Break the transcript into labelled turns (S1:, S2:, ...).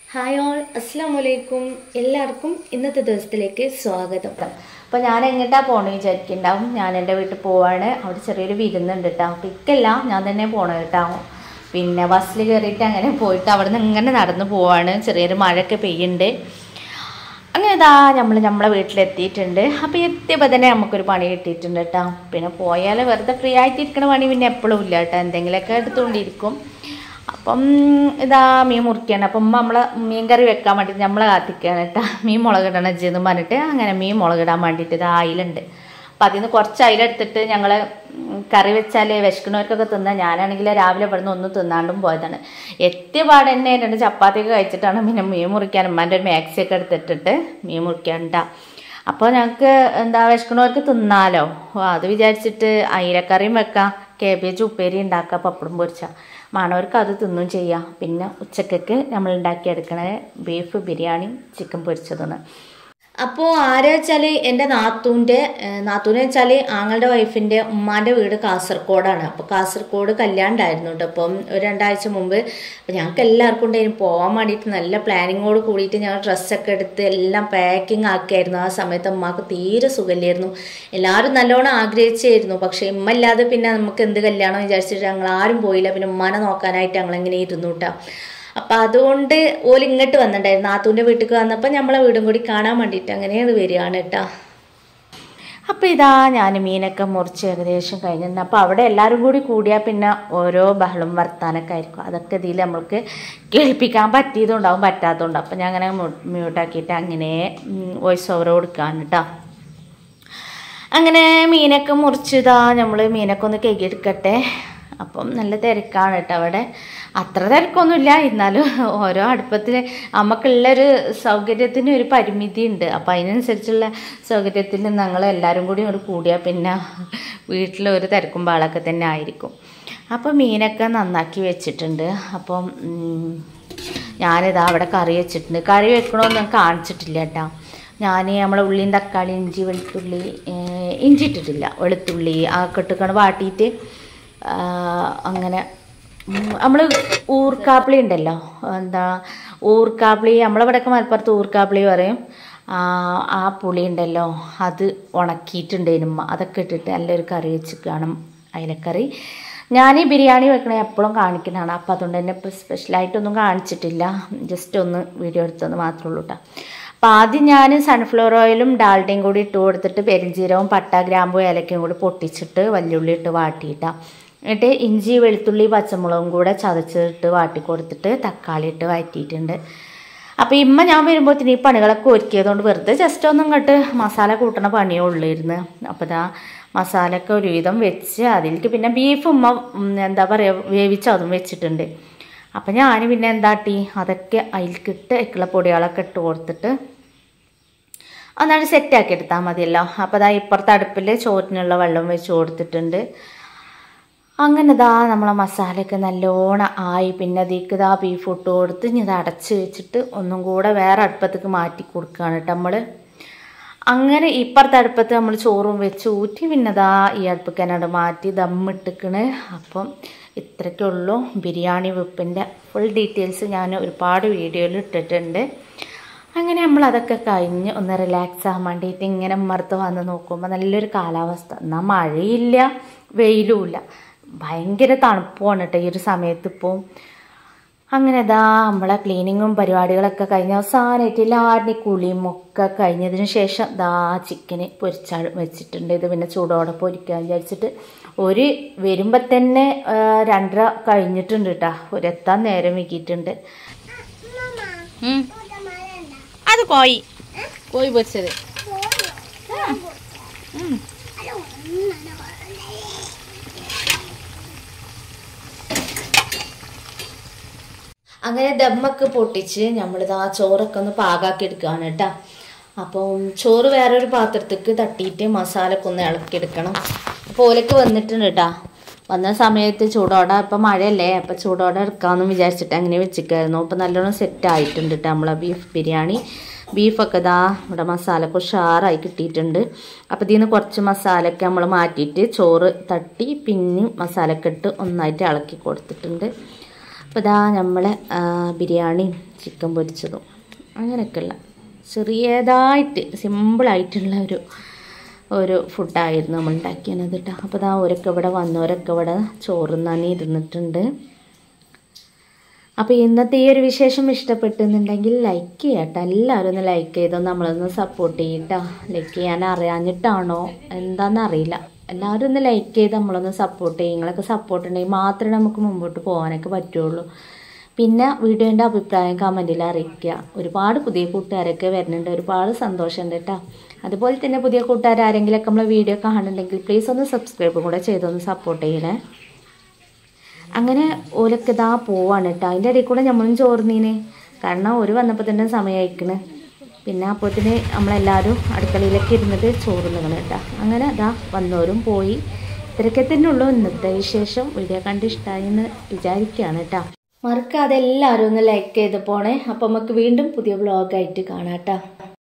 S1: hi all അസ്സാം വലൈക്കും എല്ലാവർക്കും ഇന്നത്തെ ദിവസത്തിലേക്ക് സ്വാഗതം അപ്പോൾ ഞാൻ എങ്ങോട്ടാ പോകണമെന്ന് വിചാരിക്കുന്നുണ്ടാവും ഞാൻ എൻ്റെ വീട്ടിൽ പോവാണ് അവിടെ ചെറിയൊരു വിരുന്നുണ്ട് കേട്ടോ അപ്പോൾ ഇക്കല്ല ഞാൻ തന്നെ പോകണം കേട്ടോ പിന്നെ ബസ്സിൽ കയറിയിട്ട് അങ്ങനെ പോയിട്ട് അവിടെ നിന്ന് ഇങ്ങനെ നടന്ന് പോവാണ് ചെറിയൊരു മഴയൊക്കെ പെയ്യുന്നുണ്ട് അങ്ങനെ ഇതാ നമ്മൾ നമ്മളെ വീട്ടിലെത്തിയിട്ടുണ്ട് അപ്പോൾ എത്തിയപ്പോൾ തന്നെ നമുക്കൊരു പണി കിട്ടിയിട്ടുണ്ട് കേട്ടോ പിന്നെ പോയാൽ വെറുതെ ഫ്രീ ആയിട്ടിരിക്കണ പണി പിന്നെ എപ്പോഴും ഇല്ല കേട്ടോ എന്തെങ്കിലുമൊക്കെ എടുത്തുകൊണ്ടിരിക്കും അപ്പം ഇതാ മീൻ മുറിക്കുകയാണ് അപ്പം ഉമ്മ നമ്മളെ മീൻ കറി വെക്കാൻ വേണ്ടിയിട്ട് നമ്മളെ കാത്തിക്കുകയാണ് കേട്ടോ മീൻ മുളകിടണം ചെയ്തെന്ന് പറഞ്ഞിട്ട് അങ്ങനെ മീൻ മുളകിടാൻ വേണ്ടിയിട്ട് ഇത് അയിലുണ്ട് അപ്പം അതിൽ നിന്ന് കുറച്ച് അയിലെടുത്തിട്ട് ഞങ്ങൾ കറി വെച്ചാൽ വിശക്കണവർക്കൊക്കെ തിന്നാൻ ഞാനാണെങ്കിൽ രാവിലെ ഇവിടുന്ന് ഒന്നും തിന്നാണ്ടും പോയതാണ് എത്തിയ പാടെ തന്നെ രണ്ട് ചപ്പാത്തിയൊക്കെ കഴിച്ചിട്ടാണ് പിന്നെ മീൻ മുറിക്കാൻ ഉമ്മാൻ്റെ ഒരു മാക്സിയൊക്കെ എടുത്തിട്ടിട്ട് മീൻ മുറിക്കാണ്ട അപ്പോൾ ഞങ്ങൾക്ക് എന്താ വിശക്കണവർക്ക് തിന്നാലോ അത് വിചാരിച്ചിട്ട് അയിലക്കറിയും വെക്കാം കേബേജ് ഉപ്പേരി ഉണ്ടാക്കാം പപ്പടം പൊരിച്ച മാണവർക്ക് അത് തിന്നും ചെയ്യാം പിന്നെ ഉച്ചക്കൊക്കെ നമ്മൾ ഉണ്ടാക്കിയെടുക്കണ ബീഫ് ബിരിയാണി ചിക്കൻ പൊരിച്ചതാണ് അപ്പോൾ ആരാ വെച്ചാൽ എൻ്റെ നാത്തൂൻ്റെ നാത്തൂന്ന് വെച്ചാൽ ആങ്ങളുടെ വൈഫിൻ്റെ ഉമ്മാൻ്റെ വീട് കാസർഗോഡാണ് അപ്പോൾ കാസർഗോഡ് കല്യാണം ഉണ്ടായിരുന്നു കേട്ടോ അപ്പം ഒരു രണ്ടാഴ്ച മുമ്പ് അപ്പോൾ ഞങ്ങൾക്ക് എല്ലാവർക്കും ഉണ്ടായിരുന്നു പോകാൻ വേണ്ടിയിട്ട് നല്ല പ്ലാനിങ്ങോട് കൂടിയിട്ട് ഞങ്ങൾ ഡ്രസ്സൊക്കെ എടുത്ത് എല്ലാം പാക്കിംഗ് ആക്കിയായിരുന്നു ആ സമയത്ത് ഉമ്മാക്ക് തീരെ സുഖമില്ലായിരുന്നു എല്ലാവരും നല്ലോണം ആഗ്രഹിച്ചായിരുന്നു പക്ഷേ ഉമ്മ ഇല്ലാതെ പിന്നെ നമുക്ക് എന്ത് കല്യാണം വിചാരിച്ചിട്ട് ഞങ്ങൾ ആരും പോയില്ല പിന്നെ ഉമ്മാനെ നോക്കാനായിട്ട് ഞങ്ങളിങ്ങനെ ഇരുന്നു കേട്ടോ അപ്പം അതുകൊണ്ട് ഓല് ഇങ്ങോട്ട് വന്നിട്ടുണ്ടായിരുന്നു നാത്തൂൻ്റെ വീട്ടിൽ വന്നപ്പോൾ നമ്മളെ വീടും കൂടി കാണാൻ വേണ്ടിയിട്ട് അങ്ങനെയാണ് വരികയാണ് കേട്ടോ അപ്പോൾ ഇതാ ഞാൻ മീനൊക്കെ മുറിച്ച് ഏകദേശം കഴിഞ്ഞിട്ടുണ്ട് അപ്പോൾ അവിടെ എല്ലാവരും കൂടി കൂടിയാൽ പിന്നെ ഓരോ ബഹളും വർത്താനൊക്കെ ആയിരിക്കും അതൊക്കെ ഇതിൽ നമ്മൾക്ക് കേൾപ്പിക്കാൻ പറ്റിയതുണ്ടാവും പറ്റാത്തതുണ്ട് അപ്പോൾ ഞാൻ അങ്ങനെ മ്യൂട്ടാക്കിയിട്ട് അങ്ങനെ വോയിസ് ഓവർ കൊടുക്കുകയാണ് കേട്ടോ അങ്ങനെ മീനൊക്കെ മുറിച്ചതാ നമ്മൾ മീനൊക്കെ ഒന്ന് കഴുകിയെടുക്കട്ടെ അപ്പം നല്ല തിരക്കാണ് കേട്ടോ അവിടെ അത്ര തിരക്കൊന്നുമില്ല എന്നാലും ഓരോ അടുപ്പത്തിൽ നമുക്കുള്ളൊരു സൗകര്യത്തിന് ഒരു പരിമിതി ഉണ്ട് അപ്പം അതിനനുസരിച്ചുള്ള സൗകര്യത്തിൽ ഞങ്ങൾ എല്ലാവരും കൂടി ഒരു കൂടിയാൽ പിന്നെ വീട്ടിൽ ഒരു തിരക്കും പാളൊക്കെ തന്നെ ആയിരിക്കും അപ്പോൾ മീനൊക്കെ നന്നാക്കി വെച്ചിട്ടുണ്ട് അപ്പം ഞാനിതാ അവിടെ കറി വെച്ചിട്ടുണ്ട് കറി വെക്കണമെന്ന് ഞാൻ കാണിച്ചിട്ടില്ല കേട്ടോ ഞാൻ നമ്മളെ ഉള്ളിയും തക്കാളി ഇഞ്ചി വെളുത്തുള്ളി ഇഞ്ചി ഇട്ടിട്ടില്ല വെളുത്തുള്ളി ആ കെട്ടുക്കണ് വാട്ടിയിട്ട് അങ്ങനെ നമ്മൾ ഊർക്കാപ്പിളി ഉണ്ടല്ലോ എന്താ ഊർക്കാപ്പിളി നമ്മളിവിടെയൊക്കെ മലപ്പുറത്ത് ഊർക്കാപ്പിളി പറയും ആ പുളി ഉണ്ടല്ലോ അത് ഉണക്കിയിട്ടുണ്ടേനും അതൊക്കെ ഇട്ടിട്ട് നല്ലൊരു കറി വെച്ച് കാണും അയിലക്കറി ഞാൻ ഈ ബിരിയാണി വെക്കണേ എപ്പോഴും കാണിക്കുന്നതാണ് അപ്പോൾ അതുകൊണ്ട് തന്നെ ഇപ്പോൾ സ്പെഷ്യലായിട്ടൊന്നും കാണിച്ചിട്ടില്ല ജസ്റ്റ് ഒന്ന് വീഡിയോ എടുത്തത് മാത്രമേ ഉള്ളൂ കേട്ടോ അപ്പോൾ ആദ്യം ഞാൻ സൺഫ്ലവർ ഓയിലും ഡാൽഡയും കൂടി ഇട്ട് കൊടുത്തിട്ട് പെരിഞ്ചീരവും പട്ട ഗ്രാമ്പു ഏലക്കയും കൂടി പൊട്ടിച്ചിട്ട് വല്യുള്ളി ഇട്ട് വാട്ടിയിട്ടാണ് എന്നിട്ട് ഇഞ്ചി വെളുത്തുള്ളി പച്ചമുളകും കൂടെ ചതച്ചിട്ട് വാട്ടി കൊടുത്തിട്ട് തക്കാളി ഇട്ട് വഴറ്റിയിട്ടുണ്ട് അപ്പോൾ ഇമ്മ ഞാൻ വരുമ്പോഴത്തേന് ഈ പണികളൊക്കെ ഒരുക്കിയതുകൊണ്ട് വെറുതെ ജസ്റ്റ് ഒന്നും ഇങ്ങോട്ട് മസാല കൂട്ടണ പണിയേ ഉള്ളായിരുന്നു അപ്പോൾ ഇതാ മസാലയൊക്കെ ഒരുവിധം വെച്ച് അതിലേക്ക് പിന്നെ ബീഫ് ഉമ്മ എന്താ പറയുക വേവിച്ച് അതും വെച്ചിട്ടുണ്ട് അപ്പം ഞാൻ പിന്നെ എന്താട്ടി അതൊക്കെ അതിൽക്കിട്ട് ഇക്കുള്ള പൊടികളൊക്കെ ഇട്ട് കൊടുത്തിട്ട് ഒന്നാണ് സെറ്റാക്കി എടുത്താൽ മതിയല്ലോ അപ്പോൾ അതാ ഇപ്പുറത്തെ അടുപ്പിൽ ചോറ്റിനുള്ള വെള്ളം വെച്ച് കൊടുത്തിട്ടുണ്ട് അങ്ങനെ ഇതാ നമ്മളെ മസാലയൊക്കെ നല്ലോണം ആയി പിന്നെ അതിലേക്ക് ഇതാ ബീഫ് ഇട്ട് കൊടുത്ത് ഇനി ഇത് അടച്ച് വെച്ചിട്ട് ഒന്നും കൂടെ വേറെ അടുപ്പത്തേക്ക് മാറ്റി കൊടുക്കുകയാണ് കേട്ടോ നമ്മൾ അങ്ങനെ ഇപ്പുറത്തെ അടുപ്പത്ത് നമ്മൾ ചോറും വെച്ച് ഊറ്റി പിന്നെ ഇതാ ഈ അടുപ്പൊക്കെ എന്നോട് മാറ്റി ദമ്മിട്ടിക്കണ് അപ്പം ഇത്രയ്ക്കേ ഉള്ളൂ ബിരിയാണി വെപ്പിൻ്റെ ഫുൾ ഡീറ്റെയിൽസ് ഞാൻ ഒരുപാട് വീഡിയോയിൽ ഇട്ടിട്ടുണ്ട് അങ്ങനെ നമ്മൾ അതൊക്കെ കഴിഞ്ഞ് ഒന്ന് റിലാക്സ് ആകാൻ വേണ്ടിയിട്ട് ഇങ്ങനെ മറുത്ത് വന്ന് നോക്കുമ്പോൾ നല്ലൊരു കാലാവസ്ഥ എന്നാൽ മഴയില്ല വെയിലുമില്ല ഭയങ്കര തണുപ്പുമാണ് കേട്ടോ ഈ ഒരു സമയത്ത് ഇപ്പോൾ അങ്ങനെ ഇതാ നമ്മളെ ക്ലീനിങ്ങും പരിപാടികളൊക്കെ കഴിഞ്ഞ അവസാനമായിട്ട് എല്ലാവരുടെയും കുളിയും ഒക്കെ കഴിഞ്ഞതിന് ശേഷം ദാ ചിക്കന് പൊരിച്ചാൽ വെച്ചിട്ടുണ്ട് ഇത് പിന്നെ ചൂടോടെ പൊരിക്കാൻ വിചാരിച്ചിട്ട് ഒരു വരുമ്പോൾ തന്നെ രണ്ടര കഴിഞ്ഞിട്ടുണ്ട് കേട്ടോ ഒരെത്താൻ നേരം വൈകിയിട്ടുണ്ട്
S2: അത് കോയി കോയി പൊരിച്ചത്
S1: അങ്ങനെ ദമ്മൊക്കെ പൊട്ടിച്ച് നമ്മളിതാ ചോറൊക്കെ ഒന്ന് പാകാക്കി എടുക്കുകയാണ് കേട്ടോ അപ്പം ചോറ് വേറൊരു പാത്രത്തേക്ക് തട്ടിയിട്ട് മസാലയൊക്കെ ഒന്ന് ഇളക്കിയെടുക്കണം അപ്പോൾ ഓലൊക്കെ വന്നിട്ടുണ്ട് കേട്ടോ വന്ന സമയത്ത് ചൂടോടെ ഇപ്പം മഴയല്ലേ അപ്പം ചൂടോടെ എടുക്കാമെന്ന് വിചാരിച്ചിട്ട് അങ്ങനെ വെച്ചിരിക്കായിരുന്നു അപ്പം നല്ലോണം സെറ്റ് ആയിട്ടുണ്ട് കേട്ടോ നമ്മളെ ബീഫ് ബിരിയാണി ബീഫൊക്കെ ഇതാ ഇവിടെ മസാലയൊക്കെ ഉഷാറായി കിട്ടിയിട്ടുണ്ട് അപ്പോൾ ഇതിൽ നിന്ന് കുറച്ച് മസാലയൊക്കെ നമ്മൾ മാറ്റിയിട്ട് ചോറ് തട്ടി പിന്നെയും മസാലയൊക്കെ ഇട്ട് ഒന്നായിട്ട് ഇളക്കി കൊടുത്തിട്ടുണ്ട് അപ്പോൾ ഇതാ നമ്മളെ ബിരിയാണി ചിക്കൻ പൊരിച്ചതും അങ്ങനെയൊക്കെയുള്ള ചെറിയതായിട്ട് സിമ്പിളായിട്ടുള്ള ഒരു ഒരു ഫുഡായിരുന്നു നമ്മൾ ഉണ്ടാക്കിയത് കേട്ടോ അപ്പോൾ ദാ ഓരൊക്കെ ഇവിടെ വന്നവരൊക്കെ ഇവിടെ ചോറുന്നാൻ ഇരുന്നിട്ടുണ്ട് അപ്പോൾ ഇന്നത്തെ ഈ ഒരു വിശേഷം ഇഷ്ടപ്പെട്ടെന്നുണ്ടെങ്കിൽ ലൈക്ക് ചെയ്യട്ടോ എല്ലാവരും ഒന്ന് ലൈക്ക് ചെയ്തോ നമ്മളൊന്ന് സപ്പോർട്ട് ചെയ്യട്ടോ ലൈക്ക് ചെയ്യാൻ അറിയാഞ്ഞിട്ടാണോ എന്താണെന്ന് അറിയില്ല എല്ലാവരും ഒന്ന് ലൈക്ക് ചെയ്ത് നമ്മളൊന്ന് സപ്പോർട്ട് ചെയ്യും നിങ്ങളൊക്കെ സപ്പോർട്ട് ഉണ്ടെങ്കിൽ മാത്രമേ നമുക്ക് മുമ്പോട്ട് പോകാനൊക്കെ പറ്റുള്ളൂ പിന്നെ വീഡിയോൻ്റെ അഭിപ്രായം കമൻറ്റിൽ അറിയിക്കുക ഒരുപാട് പുതിയ കൂട്ടുകാരൊക്കെ വരുന്നുണ്ട് ഒരുപാട് സന്തോഷമുണ്ട് കേട്ടോ അതുപോലെ തന്നെ പുതിയ കൂട്ടുകാർ ആരെങ്കിലുമൊക്കെ നമ്മളെ വീഡിയോ കാണുന്നുണ്ടെങ്കിൽ പ്ലീസ് ഒന്ന് സബ്സ്ക്രൈബും കൂടെ ചെയ്തൊന്ന് സപ്പോർട്ട് ചെയ്യണേ അങ്ങനെ ഓലൊക്കെ ഇതാ പോവാണ് കേട്ടോ അതിൻ്റെ ഇടയിൽ കൂടെ നമ്മളും ചോർന്നീന് കാരണം ഒരു വന്നപ്പോൾ തന്നെ സമയമായിക്കണ് പിന്നെ അപ്പോഴത്തേന് നമ്മളെല്ലാവരും അടുക്കളയിലൊക്കെ ഇരുന്നിട്ട് ചോറുന്നണം കേട്ടോ അങ്ങനെ അതാ വന്നവരും പോയി ഇത്രയൊക്കെ തന്നെ ഉള്ളൂ ഇന്നത്തെ വിശേഷം വീഡിയോ കണ്ട് ഇഷ്ടമായി എന്ന് വിചാരിക്കുകയാണ് കേട്ടോ മറക്കാതെ എല്ലാവരും ഒന്ന് ലൈക്ക് ചെയ്ത് പോണേ അപ്പം നമുക്ക് വീണ്ടും പുതിയ വ്ളോഗായിട്ട് കാണാം കേട്ടോ